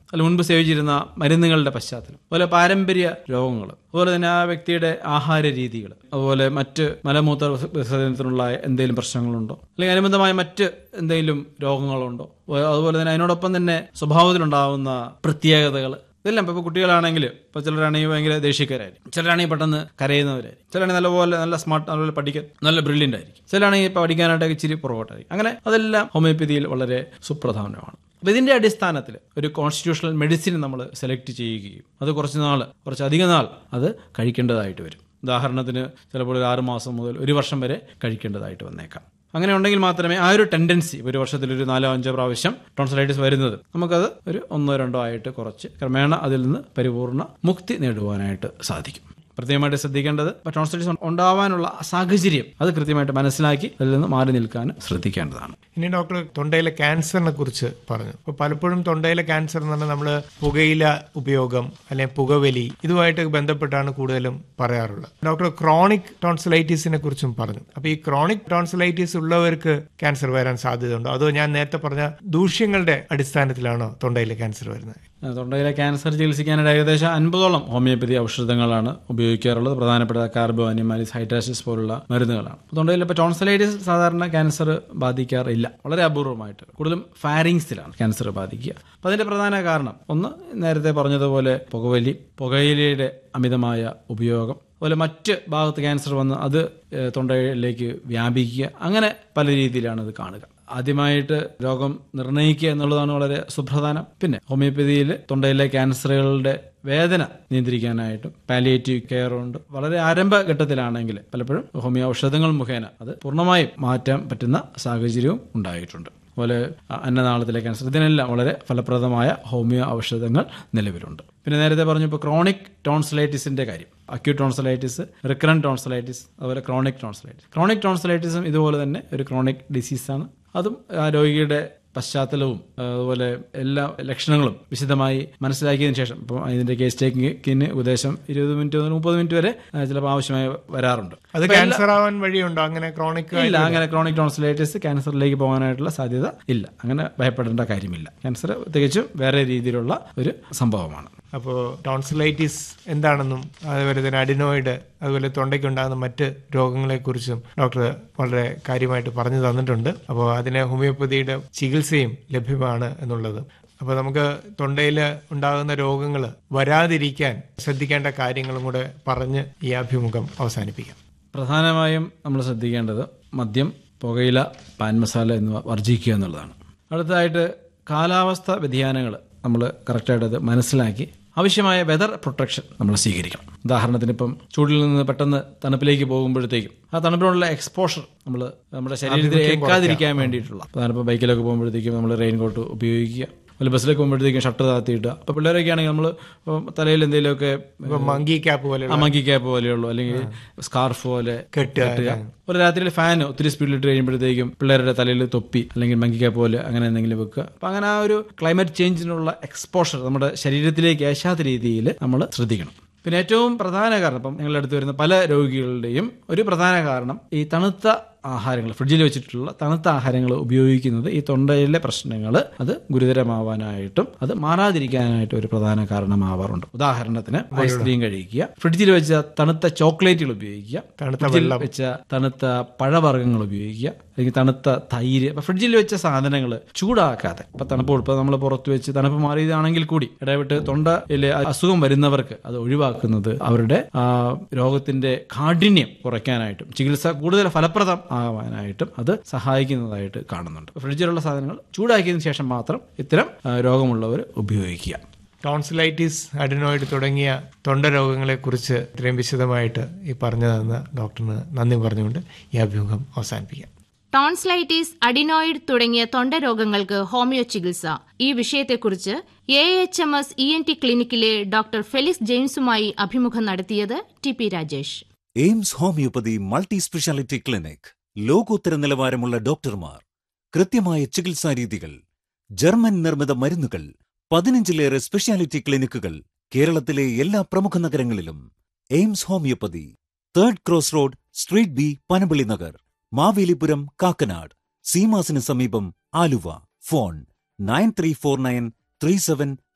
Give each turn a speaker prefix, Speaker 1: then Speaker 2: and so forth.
Speaker 1: അല്ല മുൻപ് സേവിച്ചിരുന്ന മരുന്നുകളുടെ പശ്ചാത്തലം അതുപോലെ പാരമ്പര്യ രോഗങ്ങൾ അതുപോലെ തന്നെ ആ വ്യക്തിയുടെ ആഹാര രീതികൾ അതുപോലെ മറ്റ് മലമൂത്ര വിസർജനത്തിനുള്ള എന്തെങ്കിലും പ്രശ്നങ്ങളുണ്ടോ അല്ലെങ്കിൽ അനുബന്ധമായ മറ്റ് എന്തെങ്കിലും രോഗങ്ങളുണ്ടോ അതുപോലെ തന്നെ അതിനോടൊപ്പം തന്നെ സ്വഭാവത്തിലുണ്ടാകുന്ന പ്രത്യേകതകൾ ഇതെല്ലാം ഇപ്പോൾ കുട്ടികളാണെങ്കിൽ ഇപ്പോൾ ചിലരാണെങ്കിൽ ഭയങ്കര ദേഷ്യക്കാരായിരിക്കും ചിലരാണെങ്കിൽ പെട്ടെന്ന് കരയുന്നവരായിരിക്കും ചിലരാണെങ്കിൽ നല്ലപോലെ നല്ല സ്മാർട്ട് നല്ലപോലെ പഠിക്കാൻ നല്ല ബ്രില്യൻ്റ് ആയിരിക്കും ചിലരാണെങ്കിൽ ഇപ്പോൾ പഠിക്കാനായിട്ട് ഇച്ചിരി പുറകോട്ടായിരിക്കും അങ്ങനെ അതെല്ലാം ഹോമിയോപ്പതിയിൽ വളരെ സുപ്രധാനമാണ് അപ്പോൾ ഇതിൻ്റെ അടിസ്ഥാനത്തിൽ ഒരു കോൺസ്റ്റിറ്റ്യൂഷണൽ മെഡിസിൻ നമ്മൾ സെലക്ട് ചെയ്യുകയും അത് കുറച്ച് നാൾ കുറച്ച് അധിക നാൾ അത് കഴിക്കേണ്ടതായിട്ട് വരും ഉദാഹരണത്തിന് ചിലപ്പോൾ ഒരു ആറ് മാസം മുതൽ ഒരു വർഷം വരെ കഴിക്കേണ്ടതായിട്ട് വന്നേക്കാം അങ്ങനെ ഉണ്ടെങ്കിൽ മാത്രമേ ആ ഒരു ടെൻഡൻസി ഒരു വർഷത്തിൽ ഒരു നാലോ അഞ്ചോ പ്രാവശ്യം ടോൺസലൈറ്റിസ് വരുന്നത് നമുക്കത് ഒരു ഒന്നോ രണ്ടോ ആയിട്ട് കുറച്ച് ക്രമേണ അതിൽ നിന്ന് പരിപൂർണ മുക്തി നേടുവാനായിട്ട് സാധിക്കും പ്രത്യേകമായിട്ട് ശ്രദ്ധിക്കേണ്ടത് ടോൺസലൈറ്റിസ് ഉണ്ടാവാനുള്ള സാഹചര്യം അത് കൃത്യമായിട്ട് മനസ്സിലാക്കി അതിൽ നിന്ന് മാറി നിൽക്കാൻ ശ്രദ്ധിക്കേണ്ടതാണ്
Speaker 2: ഇനി ഡോക്ടർ തൊണ്ടയിലെ ക്യാൻസറിനെ കുറിച്ച് പറഞ്ഞു അപ്പോൾ പലപ്പോഴും തൊണ്ടയിലെ ക്യാൻസർ എന്ന് പറഞ്ഞാൽ നമ്മൾ പുകയില ഉപയോഗം അല്ലെങ്കിൽ പുകവലി ഇതുമായിട്ട് ബന്ധപ്പെട്ടാണ് കൂടുതലും പറയാറുള്ളത് ഡോക്ടർ ക്രോണിക് ടോൺസിലൈറ്റിസിനെ കുറിച്ചും പറഞ്ഞു അപ്പോൾ ഈ ക്രോണിക് ടോൺസിലൈറ്റിസ് ഉള്ളവർക്ക് ക്യാൻസർ വരാൻ സാധ്യതയുണ്ടോ അതോ ഞാൻ നേരത്തെ പറഞ്ഞ ദൂഷ്യങ്ങളുടെ അടിസ്ഥാനത്തിലാണോ തൊണ്ടയിലെ ക്യാൻസർ വരുന്നത്
Speaker 1: തൊണ്ടയിലെ ക്യാൻസർ ചികിത്സിക്കാനായിട്ട് ഏകദേശം അൻപതോളം ഹോമിയോപ്പതി ഔഷധങ്ങളാണ് ഉപയോഗിക്കാറുള്ളത് പ്രധാനപ്പെട്ട കാർബോ അനിമാലിസ് ഹൈഡ്രാസിസ് പോലുള്ള മരുന്നുകളാണ് തൊണ്ടയിൽ ഇപ്പോൾ ടോൺസലൈറ്റിസ് സാധാരണ ക്യാൻസർ ബാധിക്കാറില്ല വളരെ അപൂർവമായിട്ട് കൂടുതലും ഫാരിങ്സിലാണ് ക്യാൻസർ ബാധിക്കുക അപ്പോൾ അതിന്റെ പ്രധാന കാരണം ഒന്ന് നേരത്തെ പറഞ്ഞതുപോലെ പുകവലി പുകയിലയുടെ അമിതമായ ഉപയോഗം അതുപോലെ മറ്റ് ഭാഗത്ത് ക്യാൻസർ വന്ന് അത് തൊണ്ടയിലേക്ക് വ്യാപിക്കുക അങ്ങനെ പല രീതിയിലാണ് ഇത് കാണുക ആദ്യമായിട്ട് രോഗം നിർണ്ണയിക്കുക എന്നുള്ളതാണ് വളരെ സുപ്രധാനം പിന്നെ ഹോമിയോപ്പതിയിൽ തൊണ്ടയിലെ ക്യാൻസറുകളുടെ വേദന നിയന്ത്രിക്കാനായിട്ടും പാലിയേറ്റീവ് കെയർ ഉണ്ട് വളരെ ആരംഭഘട്ടത്തിലാണെങ്കിൽ പലപ്പോഴും ഹോമിയോ ഔഷധങ്ങൾ മുഖേന അത് പൂർണ്ണമായും മാറ്റാൻ പറ്റുന്ന സാഹചര്യവും ഉണ്ടായിട്ടുണ്ട് അതുപോലെ അന്നനാളത്തിലെ ക്യാൻസർ ഇതിനെല്ലാം വളരെ ഫലപ്രദമായ ഹോമിയോ ഔഷധങ്ങൾ നിലവിലുണ്ട് പിന്നെ നേരത്തെ പറഞ്ഞു ഇപ്പോൾ ക്രോണിക് ടോൺസലൈറ്റിസിന്റെ കാര്യം അക്യൂട്ട് ടോൺസലൈറ്റിസ് റിക്കറന്റ് ടോൺസലൈറ്റിസ് അതുപോലെ ക്രോണിക് ടോൺസലൈറ്റിസ് ക്രോണിക് ടോൺസലൈറ്റിസും ഇതുപോലെ തന്നെ ഒരു ക്രോണിക് ഡിസീസാണ് അതും ആ രോഗിയുടെ പശ്ചാത്തലവും അതുപോലെ എല്ലാ ലക്ഷണങ്ങളും വിശദമായി മനസ്സിലാക്കിയതിനു ശേഷം ഇപ്പം ഇതിന്റെ കേസ് ടേക്കിങ്ങിന് ഉദ്ദേശം ഇരുപത് മിനിറ്റ് മുതൽ മുപ്പത് മിനിറ്റ് വരെ ചിലപ്പോൾ ആവശ്യമായി വരാറുണ്ട്
Speaker 2: അത് ക്യാൻസർ ആവാൻ വഴിയുണ്ടോ അങ്ങനെ ക്രോണിക്
Speaker 1: ഇല്ല അങ്ങനെ ക്രോണിക് ടോൺസിലൈറ്റിസ് ക്യാൻസറിലേക്ക് പോകാനായിട്ടുള്ള സാധ്യത ഇല്ല അങ്ങനെ ഭയപ്പെടേണ്ട കാര്യമില്ല ക്യാൻസർ തികച്ചും വേറെ രീതിയിലുള്ള ഒരു സംഭവമാണ്
Speaker 2: അപ്പോൾ ടോൺസിലൈറ്റിസ് എന്താണെന്നും അതുപോലെ തന്നെ അഡിനോയിഡ് അതുപോലെ തൊണ്ടയ്ക്കുണ്ടാകുന്ന മറ്റ് രോഗങ്ങളെക്കുറിച്ചും ഡോക്ടർ വളരെ കാര്യമായിട്ട് പറഞ്ഞു തന്നിട്ടുണ്ട് അപ്പോൾ അതിന് ഹോമിയോപ്പതിയുടെ ചികിത്സയും ലഭ്യമാണ് എന്നുള്ളത് അപ്പോൾ നമുക്ക് തൊണ്ടയിൽ ഉണ്ടാകുന്ന രോഗങ്ങൾ വരാതിരിക്കാൻ ശ്രദ്ധിക്കേണ്ട കാര്യങ്ങളും കൂടെ പറഞ്ഞ് ഈ അഭിമുഖം അവസാനിപ്പിക്കാം
Speaker 1: പ്രധാനമായും നമ്മൾ ശ്രദ്ധിക്കേണ്ടത് മദ്യം പുകയില പാൻ മസാല എന്നിവ വർജിക്കുക എന്നുള്ളതാണ് അടുത്തതായിട്ട് കാലാവസ്ഥ വ്യതിയാനങ്ങൾ നമ്മൾ കറക്റ്റായിട്ട് അത് മനസ്സിലാക്കി ആവശ്യമായ വെതർ പ്രൊട്ടക്ഷൻ നമ്മൾ സ്വീകരിക്കണം ഉദാഹരണത്തിന് ഇപ്പം ചൂടിൽ നിന്ന് പെട്ടെന്ന് തണുപ്പിലേക്ക് പോകുമ്പോഴത്തേക്കും ആ തണുപ്പിനുള്ള എക്സ്പോഷർ നമ്മൾ നമ്മുടെ ശരീരത്തിൽ ഏക്കാതിരിക്കാൻ വേണ്ടിയിട്ടുള്ള പ്രധാനപ്പെട്ട ബൈക്കിലൊക്കെ പോകുമ്പോഴത്തേക്കും നമ്മൾ റെയിൻ കോട്ട് ഉപയോഗിക്കുക വല്ല ബസ്സിലേക്ക് പോകുമ്പോഴത്തേക്കും ഷർട്ട് താത്തിയിടുക അപ്പോൾ പിള്ളേരൊക്കെ ആണെങ്കിൽ നമ്മൾ തലയിൽ എന്തെങ്കിലുമൊക്കെ
Speaker 2: മങ്കി ക്യാപ്പ് പോലെ
Speaker 1: ആ മങ്കി ക്യാപ്പ് പോലെയുള്ളൂ അല്ലെങ്കിൽ സ്കാർഫ് പോലെ കെട്ടുക ഒരു രാത്രിയിൽ ഫാൻ ഒത്തിരി സ്പീഡിലിട്ട് കഴിയുമ്പോഴത്തേക്കും പിള്ളേരുടെ തലയിൽ തൊപ്പി അല്ലെങ്കിൽ മങ്കി ക്യാപ്പ് പോലെ അങ്ങനെ എന്തെങ്കിലും വെക്കുക അപ്പൊ അങ്ങനെ ആ ഒരു ക്ലൈമറ്റ് ചേഞ്ചിനുള്ള എക്സ്പോഷർ നമ്മുടെ ശരീരത്തിലേക്ക് ഏശാത്ത രീതിയിൽ നമ്മൾ ശ്രദ്ധിക്കണം പിന്നെ ഏറ്റവും പ്രധാന കാരണം ഇപ്പം ഞങ്ങളുടെ അടുത്ത് വരുന്ന പല രോഗികളുടെയും ഒരു പ്രധാന കാരണം ഈ തണുത്ത ആഹാരങ്ങൾ ഫ്രിഡ്ജിൽ വെച്ചിട്ടുള്ള തണുത്ത ആഹാരങ്ങൾ ഉപയോഗിക്കുന്നത് ഈ തൊണ്ടയിലെ പ്രശ്നങ്ങൾ അത് ഗുരുതരമാവാനായിട്ടും അത് മാറാതിരിക്കാനായിട്ടും ഒരു പ്രധാന കാരണമാവാറുണ്ട് ഉദാഹരണത്തിന് ഐസ്ക്രീം കഴിക്കുക ഫ്രിഡ്ജിൽ വെച്ച തണുത്ത ചോക്ലേറ്റുകൾ ഉപയോഗിക്കുക ഫ്രിഡ്ജിൽ വെച്ച തണുത്ത പഴവർഗ്ഗങ്ങൾ ഉപയോഗിക്കുക അല്ലെങ്കിൽ തണുത്ത തൈര് അപ്പൊ ഫ്രിഡ്ജിൽ വെച്ച സാധനങ്ങൾ ചൂടാക്കാതെ ഇപ്പൊ തണുപ്പ് ഇപ്പൊ നമ്മൾ പുറത്ത് വെച്ച് തണുപ്പ് മാറിയതാണെങ്കിൽ കൂടി ഇടവിട്ട് തൊണ്ടയിലെ അസുഖം വരുന്നവർക്ക് അത് ഒഴിവാക്കുന്നത് അവരുടെ ആ രോഗത്തിന്റെ കാഠിന്യം കുറയ്ക്കാനായിട്ടും ചികിത്സ കൂടുതൽ ഫലപ്രദം ആവാനായിട്ടും അത് സഹായിക്കുന്നതായിട്ട് കാണുന്നുണ്ട് ഫ്രിഡ്ജിലുള്ള സാധനങ്ങൾ ചൂടാക്കിയതിനു ശേഷം മാത്രം ഇത്തരം രോഗമുള്ളവർ ഉപയോഗിക്കുക
Speaker 2: ടോൺസിലൈറ്റിസ് അഡിനോയിഡ് തുടങ്ങിയ തൊണ്ട രോഗങ്ങളെക്കുറിച്ച് ഇത്രയും വിശദമായിട്ട് ഈ പറഞ്ഞു തന്ന ഡോക്ടറിന് നന്ദി പറഞ്ഞുകൊണ്ട് ഈ അഭിമുഖം അവസാനിപ്പിക്കാം
Speaker 3: ടോൺസ്ലൈറ്റിസ് അഡിനോയിഡ് തുടങ്ങിയ തൊണ്ട രോഗങ്ങൾക്ക് ഹോമിയോ ചികിത്സ ഈ വിഷയത്തെക്കുറിച്ച് A H M S E N T ക്ലിനിക്കിലെ ഡോക്ടർ ഫെലിക്സ് ജെയിംസുമായി അഭിമുഖം നടത്തിയത് T P Rajesh
Speaker 4: AIMS homoeopathy multi speciality clinic ലോകോത്തര നിലവാരമുള്ള ഡോക്ടർമാർ കൃത്യമായ ചികിത്സാ രീതികൾ ജർമ്മൻ നിർമ്മിത മരുന്നുകൾ പതിനഞ്ചിലേറെ സ്പെഷ്യാലിറ്റി ക്ലിനിക്കുകൾ കേരളത്തിലെ എല്ലാ പ്രമുഖ നഗരങ്ങളിലും AIMS homoeopathy third cross road street B Panampilly Nagar Mavelipuram Kakkanad സീമാസിന് സമീപം Aluva phone nine three four nine three seven